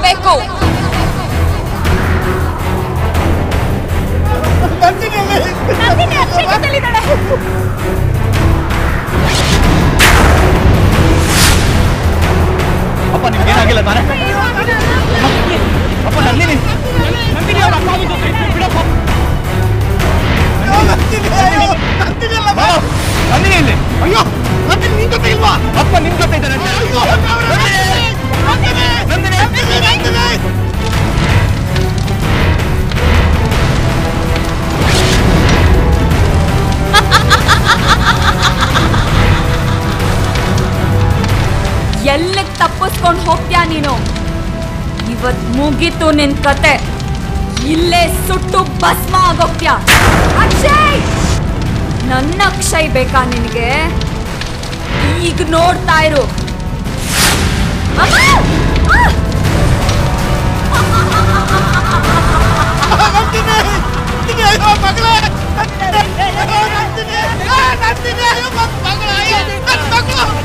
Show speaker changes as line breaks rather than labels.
ಬೇಕು ನಂದಿನಿ ಅಕ್ಷಯದಲ್ಲಿದ್ದಾಳೆ.
ಅಪ್ಪ ನಿಮ್ಗೆ ಏನಾಗಿಲ್ಲ ತಾನೆ ಅಪ್ಪ ನಂದಿನಿ ನಂದಿನಿ ಅವ್ರ ಅಪ್ಪ ಆಗಿದ್ದು ಬಿಡಪ್ಪ ಮಾವ, ನಂದಿನಿ ಇಲ್ಲಿ ಅಯ್ಯೋ ನಂದಿನಿ ನಿನ್ ಜೊತೆ ಇಲ್ವಾ ಅಪ್ಪ ನಿನ್ ಜೊತೆ ಇದ್ದಾನೆ ನಂದಿನಿ ನಂದಿನಿ ನಂದಿನಿ
ಎಲ್ಲಿಗ್ ತಪ್ಪಿಸ್ಕೊಂಡು ಹೋಗ್ತ್ಯಾ ನೀನು ಇವತ್ ಮುಗೀತು ನಿನ್ ಕತೆ ಇಲ್ಲೇ ಸುಟ್ಟು ಭಸ್ಮ ಆಗೋಗ್ತ್ಯಾ ಅಕ್ಷಯ್ ನನ್ನ ಅಕ್ಷಯ್ ಬೇಕಾ ನಿನಗೆ ಈಗ ನೋಡ್ತಾ ಇರು ಅಮ್ಮ! ಆ!
ನಂದಿನಿ